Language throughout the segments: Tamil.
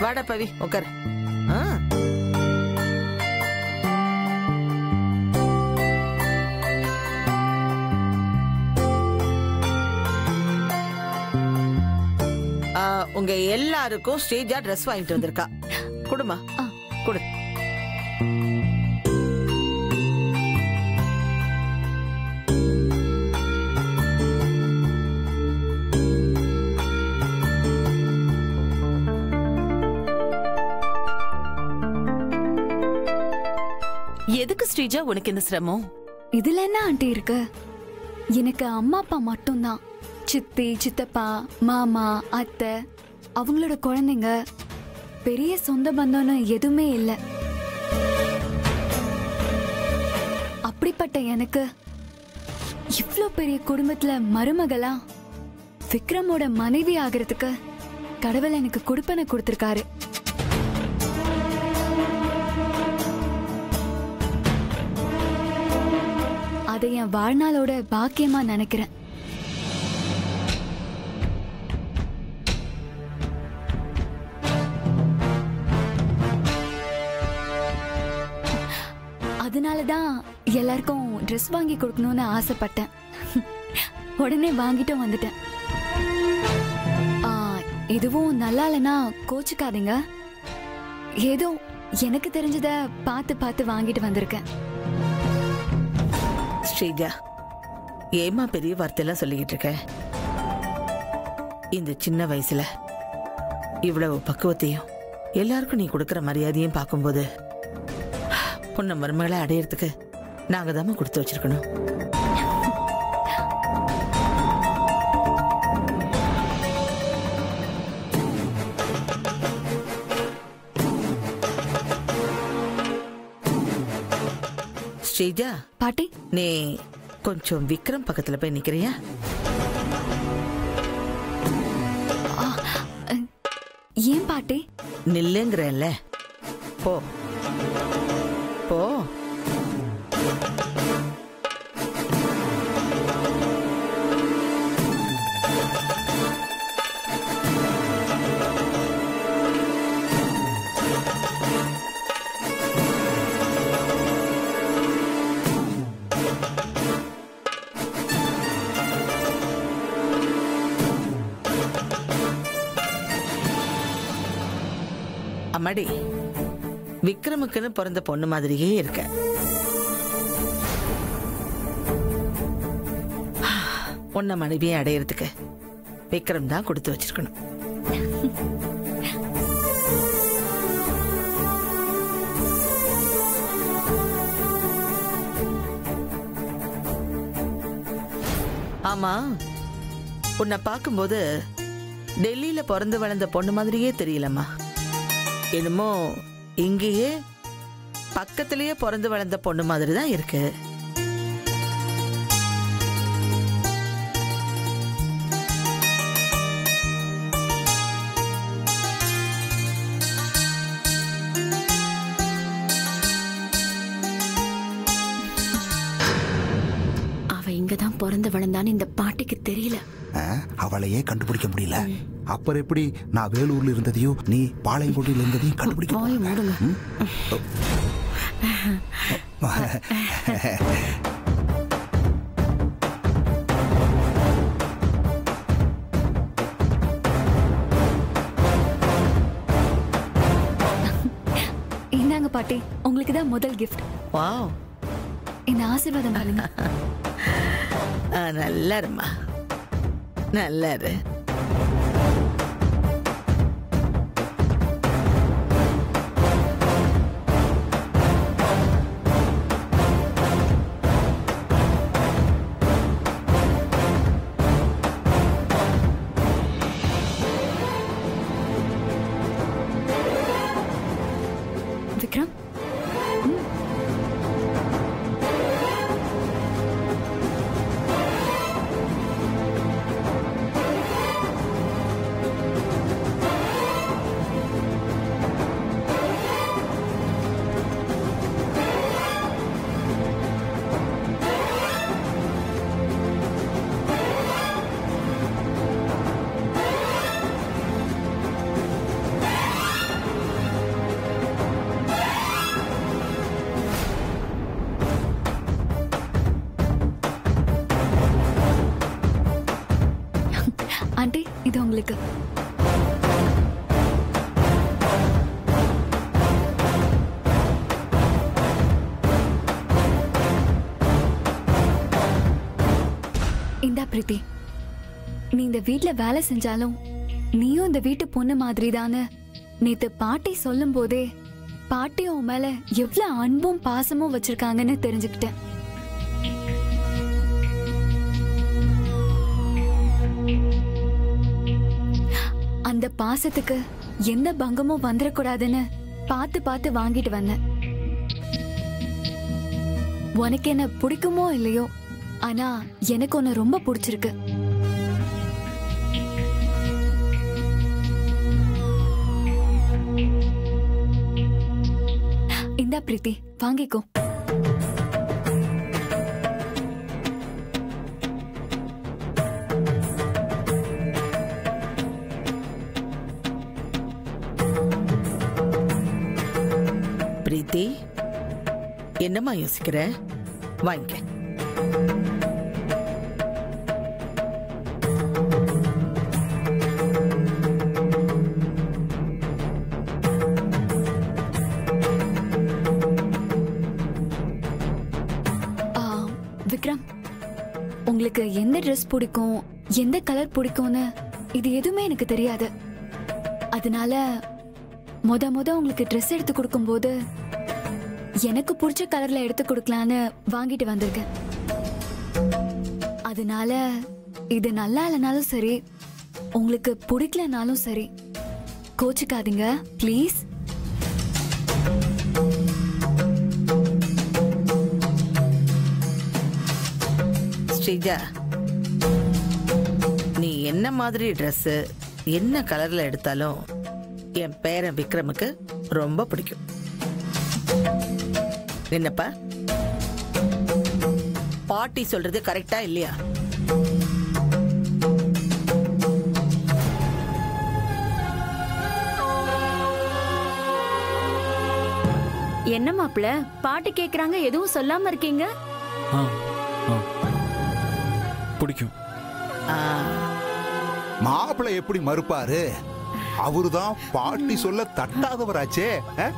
வாடா பவி உட்காரு ஆ ஆ, உங்க எல்லாருக்கும் ஸ்டேஜா ட்ரெஸ் வாங்கிட்டு வந்திருக்கா குடுமா ஆ. குடு எதுக்கு ஸ்ரீஜா உனக்கு இந்த சிரமம் இதுல என்ன ஆண்டி இருக்கு எனக்கு அம்மா அப்பா மட்டும்தான் சித்தி சித்தப்பா மாமா அத்தை அவங்களோட குழந்தைங்க பெரிய சொந்த பந்தம்னு எதுவுமே இல்லை அப்படிப்பட்ட எனக்கு இவ்ளோ பெரிய குடும்பத்துல மருமகளா விக்ரமோட மனைவி ஆகிறதுக்கு கடவுள் எனக்கு கொடுப்பனை கொடுத்திருக்காரு அதை என் வாழ்நாளோட பாக்கியமா நினைக்கிறேன் அதனாலதான் எல்லாருக்கும் ட்ரெஸ் வாங்கி கொடுக்கணும்னு ஆசைப்பட்டேன் உடனே வாங்கிட்டும் வந்துட்டேன் ஆ, எதுவும் நல்லா இல்லைன்னா கோச்சுக்காதீங்க ஏதோ எனக்கு தெரிஞ்சத பார்த்து பார்த்து வாங்கிட்டு வந்திருக்கேன் ஸ்ரீஜா ஏமா பெரிய வார்த்தையெல்லாம் சொல்லிக்கிட்டு இருக்க இந்த சின்ன வயசுல இவ்வளவு பக்குவத்தையும் எல்லாருக்கும் நீ கொடுக்கிற மரியாதையும் பார்க்கும்போது பொண்ணு மருமகளை அடையறதுக்கு நாங்க தாம்மா கொடுத்து வச்சிருக்கணும் ஸ்ரீஜா பாட்டி நீ கொஞ்சம் விக்ரம் பக்கத்துல போய் நிக்கிறியா ஏன் பாட்டி நில்லுங்கிறல்ல போ போ அம்மாடி விக்ரமுக்குன்னு பிறந்த பொண்ணு மாதிரியே இருக்க உன்னை மனைவியை அடையறதுக்கு விக்ரம் தான் கொடுத்து வச்சிருக்கணும் ஆமா உன்னை பார்க்கும்போது டெல்லியில பிறந்து வளர்ந்த பொண்ணு மாதிரியே தெரியலம்மா என்னமோ இங்கேயே பக்கத்திலேயே பிறந்து வளர்ந்த பொண்ணு மாதிரி தான் இருக்கு அவ இங்கதான் பிறந்து வளர்ந்தான்னு இந்த பாட்டிக்கு தெரியல ஆ, அவளையே கண்டுபிடிக்க முடியல அப்புறம் எப்படி நான் வேலூர்ல இருந்ததையும் நீ பாளையங்கோட்டையில இருந்ததையும் கண்டுபிடிக்க வாயை போறேன். மூடுங்க. ம்? இந்தாங்க பாட்டி உங்களுக்கு தான் முதல் கிஃப்ட் வாவ் என்ன ஆசீர்வாதம் பண்ணுங்க ஆ, நல்லா இருமா நல்லா இரு விக்ரம் இந்தா பிரீத்தி நீ இந்த வீட்ல வேலை செஞ்சாலும் நீயும் இந்த வீட்டு பொண்ணு மாதிரி தானே நேத்து பாட்டி சொல்லும் போதே பாட்டி உன் மேல எவ்வளவு அன்பும் பாசமும் வச்சிருக்காங்கன்னு தெரிஞ்சுக்கிட்டேன் அந்த பாசத்துக்கு எந்த பங்கமும் வந்துடக்கூடாதுன்னு பார்த்து பார்த்து வாங்கிட்டு வந்தேன் உனக்கு என்ன பிடிக்குமோ இல்லையோ ஆனா எனக்கு உன்னை ரொம்ப பிடிச்சிருக்கு இந்தா பிரீத்தி வாங்கிக்கோ பிரீத்தி என்னம்மா யோசிக்கிற வாங்கிக்க ஆ, விக்ரம் உங்களுக்கு எந்த ட்ரெஸ் பிடிக்கும் எந்த கலர் பிடிக்கும்னு இது எதுவுமே எனக்கு தெரியாது அதனால முத முத உங்களுக்கு ட்ரெஸ் எடுத்து கொடுக்கும்போது எனக்கு பிடிச்ச கலர்ல எடுத்து கொடுக்கலான்னு வாங்கிட்டு வந்திருக்கேன் அதனால இது நல்லா இல்லைனாலும் சரி உங்களுக்கு பிடிக்கலனாலும் சரி கோச்சிக்காதீங்க ப்ளீஸ் ஸ்ரீஜா நீ என்ன மாதிரி Dress என்ன கலர்ல எடுத்தாலும் என் பேரன் விக்ரமுக்கு ரொம்ப பிடிக்கும் என்னப்பா பாட்டி சொல்றது கரெக்டா இல்லையா என்ன மாப்பிள பாட்டு கேக்குறாங்க எதுவும் சொல்லாம இருக்கீங்க ஆ ஆ பிடிக்கும் ஆ, மாப்பிள்ளை எப்படி மறுப்பாரு அவருதான் பாட்டி சொல்ல தட்டாதவராச்சே அஹ்?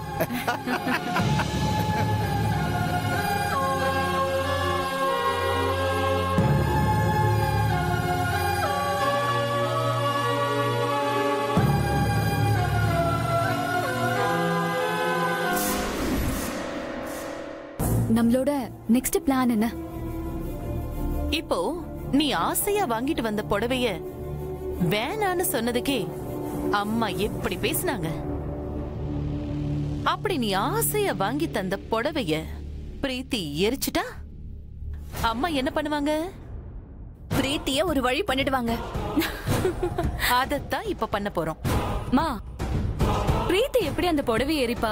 நம்மளோட நெக்ஸ்ட் பிளான் என்ன இப்போ நீ ஆசையா வாங்கிட்டு வந்த புடவைய வேணான்னு சொன்னதுக்கே அம்மா எப்படி பேசினாங்க அப்படி நீ ஆசையா வாங்கி தந்த புடவைய பிரீத்தி எரிச்சிட்டா அம்மா என்ன பண்ணுவாங்க பிரீத்திய ஒரு வழி பண்ணிடுவாங்க அதத்தான் இப்ப பண்ண போறோம் மா பிரீத்தி எப்படி அந்த புடவை எரிப்பா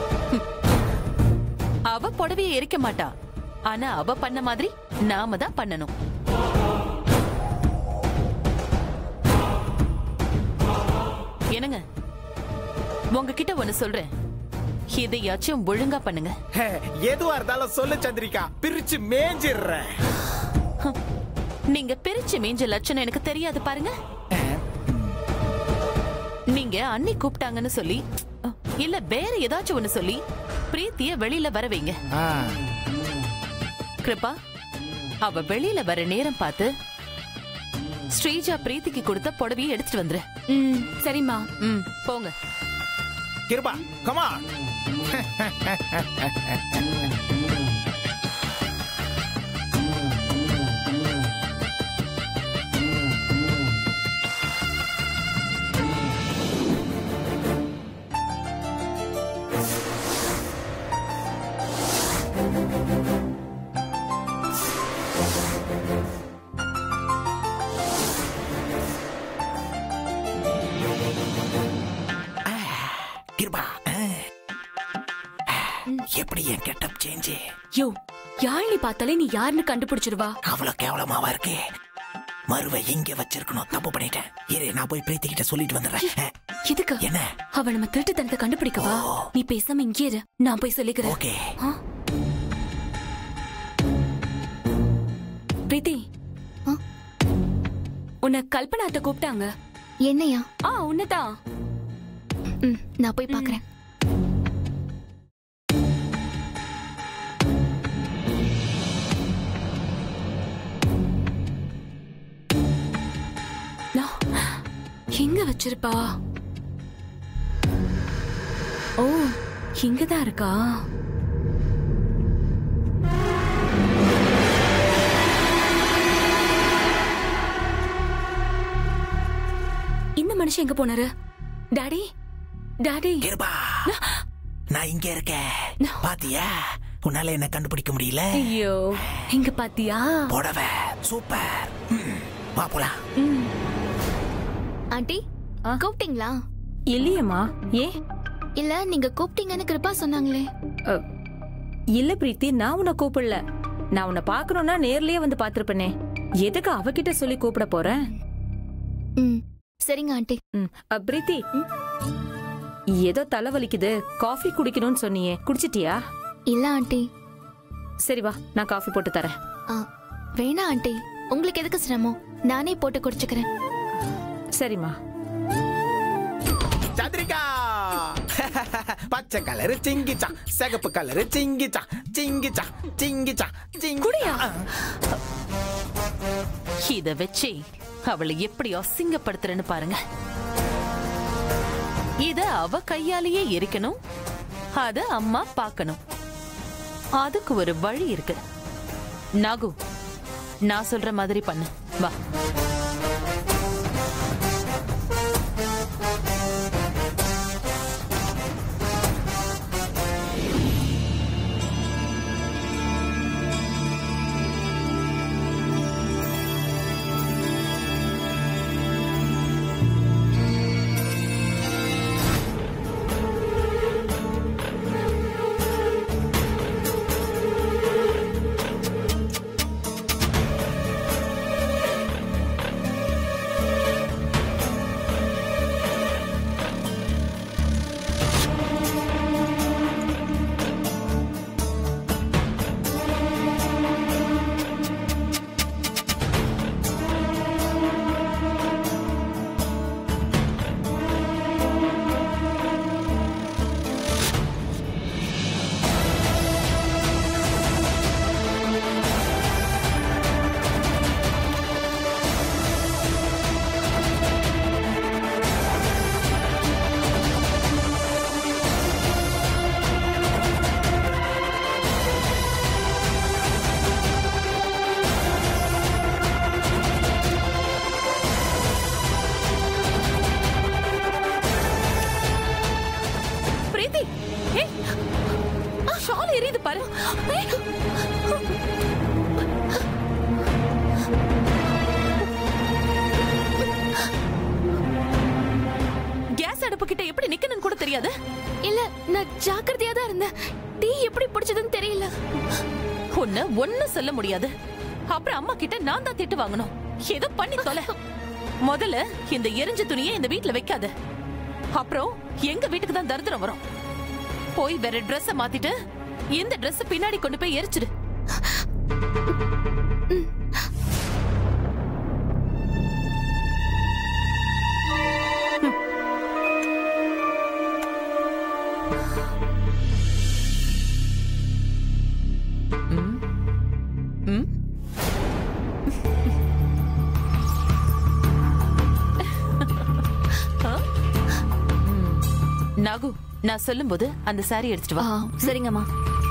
அவ புடவைய எரிக்க மாட்டா ஆனா அவ பண்ண மாதிரி நாம தான் பண்ணணும் என்னங்க உங்ககிட்ட ஒண்ணு சொல்றேன் இதையாச்சும் ஒழுங்கா பண்ணுங்க ஹே, எதுவா இருந்தாலும் சொல்லு சந்திரிகா பிரிச்சு மேஞ்சிடுறேன் நீங்க பிரிச்சு மேஞ்ச லட்சணம் எனக்கு தெரியாது பாருங்க நீங்க அண்ணி கூப்பிட்டாங்கன்னு சொல்லி இல்ல வேற ஏதாச்சும் ஒண்ணு சொல்லி பிரீத்திய வெளியில வர வைங்க ஆ, கிருபா அவ வெளியில வர நேரம் பார்த்து ஸ்ரீஜா பிரீத்திக்கு கொடுத்த புடவையை எடுத்துட்டு வந்துரு ம் சரிம்மா ம் போங்க கிருபா கமான் கிருபா எப்படி என் கெட்டப் சேஞ்ச் யோ யாழினி பார்த்தாலே நீ யாருன்னு கண்டுபிடிச்சிருவா அவ்வளவு கேவலமாவா இருக்கு மறுவை இங்க வச்சிருக்கணும் தப்பு பண்ணிட்டேன் இரு நான் போய் பிரீத்தி கிட்ட சொல்லிட்டு வந்துடுறேன் அஹ், எதுக்கு என்ன அவ நம்ம திருட்டுத்தனத்தை கண்டுபிடிக்கவா நீ பேசாம இங்கே இரு நான் போய் சொல்லிக்கிறேன் ஓகே ஆ? பிரீத்தி ஆ? உன்னை கல்பனாட்ட கூப்பிட்டாங்க என்னையா ஆ உன்னதான் ம் நான் போய் பார்க்கறேன் எங்க வச்சிருப்பா ஓ இங்கதான் இருக்கா இந்த மனுஷன் எங்க போனாரு டாடி டாடி கிருபா நான் இங்க இருக்கேன் பாத்தியா உன்னால என்ன கண்டுபிடிக்க முடியல ஐயோ இங்க பாத்தியா புடவை சூப்பர் ம், வா போலாம் ஆண்டி கூப்பிட்டீங்களா இல்லையம்மா ஏன் இல்ல நீங்க கூப்பிட்டீங்கன்னு கிருப்பா சொன்னாங்களே அ, இல்ல பிரீத்தி நான் உன்னை கூப்பிடல நான் உன்னை பார்க்கணும்னா நேர்லயே வந்து பார்த்திருப்பேனே எதுக்கு அவகிட்ட சொல்லி கூப்பிட போறேன் ம் சரிங்க ஆண்டி ம், அ, பிரீத்தி ஏதோ தலைவலிக்குது காஃபி குடிக்கணும்னு சொன்னியே குடிச்சிட்டியா இல்ல ஆண்டி சரி வா நான் காஃபி போட்டு தரேன் ஆ, வேணாம் ஆண்டி உங்களுக்கு எதுக்கு சிரமம் நானே போட்டு குடிச்சுக்கிறேன் சரிம்மா சந்திரிகா பச்சை கலரு சிங்கிச்சா சிகப்பு கலரு சிங்கிச்சா சிங்கிச்சா சிங்கிச்சா சிங்குடியா இத வச்சு அவளை எப்படி அசிங்கப்படுத்துறேன்னு பாருங்க இத அவ கையாலேயே எரிக்கணும் அத அம்மா பார்க்கணும் அதுக்கு ஒரு வழி இருக்கு நாகு நான் சொல்ற மாதிரி பண்ணு வா பிரீத்தி ஏய் ஷால் எரியுது பாரு ஏய். கேஸ் அடுப்பு கிட்ட எப்படி நிக்கணும்னு கூட தெரியாது இல்ல நான் ஜாக்கிரதையா தான் இருந்தேன் டீ எப்படி பிடிச்சதுன்னு தெரியல உன்ன ஒண்ணு சொல்ல முடியாது அப்புறம் அம்மா கிட்ட நான் தான் திட்டு வாங்கணும் ஏதோ பண்ணி தொலை முதல்ல இந்த எரிஞ்ச துணியை இந்த வீட்ல வைக்காத அப்புறம் எங்க வீட்டுக்கு தான் தரித்திரம் வரும் போய் வேற Dress மாத்திட்டு இந்த Dress பின்னாடி கொண்டு போய் எரிச்சிடு ம். ம். ஆ? ம். நாகு நான் சொல்லும்போது அந்த சாரி எடுத்துட்டு வா சரிங்கம்மா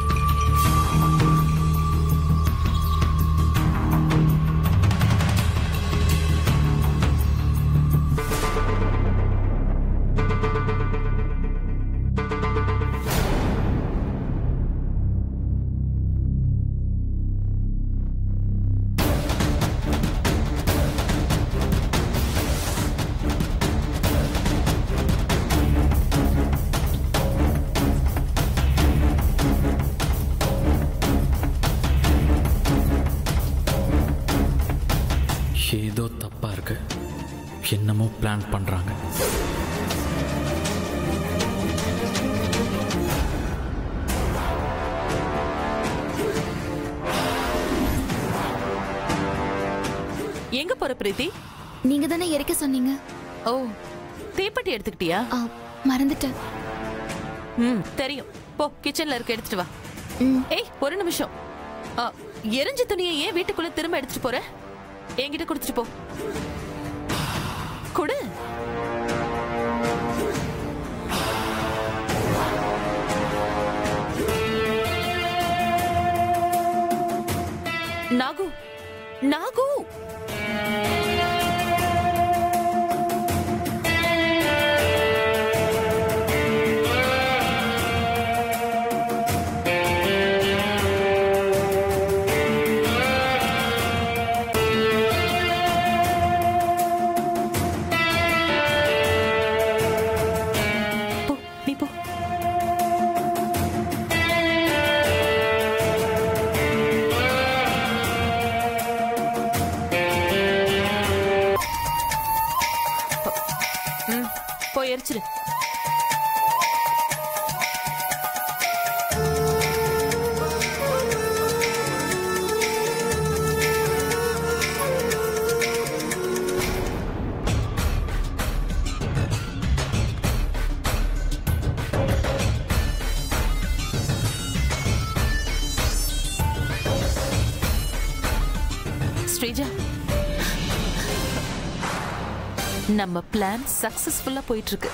ஏதோ தப்பா இருக்கு என்னமோ பிளான் பண்றாங்க எங்க போற பிரீத்தி நீங்க தானே எரிக்க சொன்னீங்க ஓ தீப்பெட்டி எடுத்துக்கிட்டியா ஆ, மறந்துட்டேன் ம் தெரியும் போ கிச்சன்ல இருக்க எடுத்துட்டு வா ம். ஏய் ஒரு நிமிஷம் ஆ, எரிஞ்ச துணியை ஏன் வீட்டுக்குள்ள திரும்ப எடுத்துட்டு போற என்கிட்ட கொடுத்துட்டு போ கொடு போய் எரிச்சிரு ஸ்ரீஜா நம்ம பிளான் சக்சஸ்ஃபுல்லா போயிட்டு இருக்கு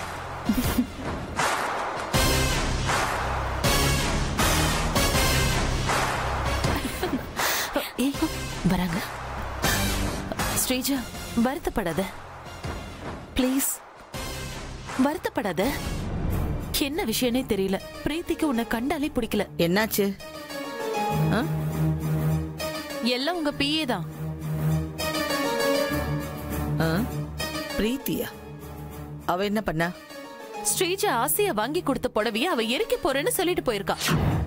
ஏய் வராங்க ஸ்ரீஜா வருத்தப்படாத ப்ளீஸ் வருத்தப்படாத என்ன விஷயம்னே தெரியல பிரீத்திக்கு உன்னை கண்டாலே பிடிக்கல என்னாச்சு ஆ? எல்லாம் உங்க பிஏ தான் ஆ? பிரீத்தியா அவ என்ன பண்ணா ஸ்ரீஜா ஆசையா வாங்கி கொடுத்த புடவைய அவ எரிக்க போறேன்னு சொல்லிட்டு போயிருக்கா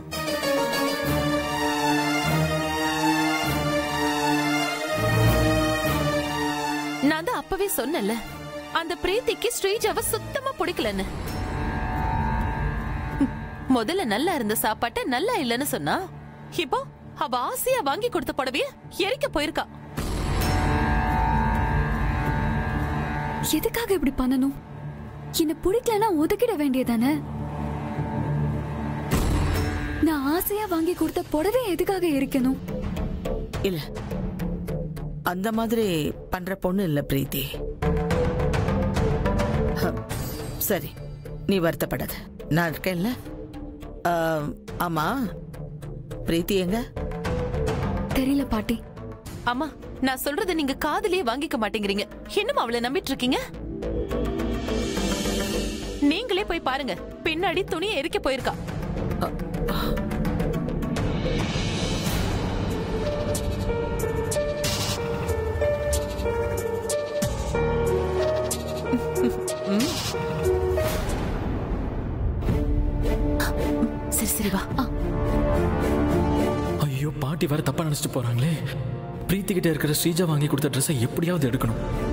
நான் தான் அப்பவே சொன்னேன்ல அந்த பிரீத்திக்கு ஸ்ரீஜாவை சுத்தமா பிடிக்கலன்னு ம், முதல்ல நல்லா இருந்த சாப்பாட்டை நல்லா இல்லைன்னு சொன்னா இப்போ அவ ஆசையா வாங்கி கொடுத்த புடவைய எரிக்க போயிருக்கா எதுக்காக இப்படி பண்ணணும் என்ன பிடிக்கலன்னா ஒதுக்கிட வேண்டியதானே நான் ஆசையா வாங்கி கொடுத்த புடவை எதுக்காக எரிக்கணும் இல்ல அந்த மாதிரி பண்ற பொண்ணு இல்ல பிரீத்தி ஹ, சரி நீ வருத்தப்படாத நான் இருக்கேன்ல ஆ, ஆமா பிரீத்தி எங்க தெரியல பாட்டி அம்மா நான் சொல்றத நீங்க காதுலயே வாங்கிக்க மாட்டேங்கிறீங்க இன்னும் அவளை நம்பிட்டு இருக்கீங்க நீங்களே போய் பாருங்க பின்னாடி துணியை எரிக்க போயிருக்கா சரி சரி வா ஐயோ பாட்டி வேற தப்பா நினைச்சிட்டு போறாங்களே பிரீத்தி கிட்ட இருக்கிற ஸ்ரீஜா வாங்கி கொடுத்த ட்ரெஸ்ஸை எப்படியாவது எடுக்கணும்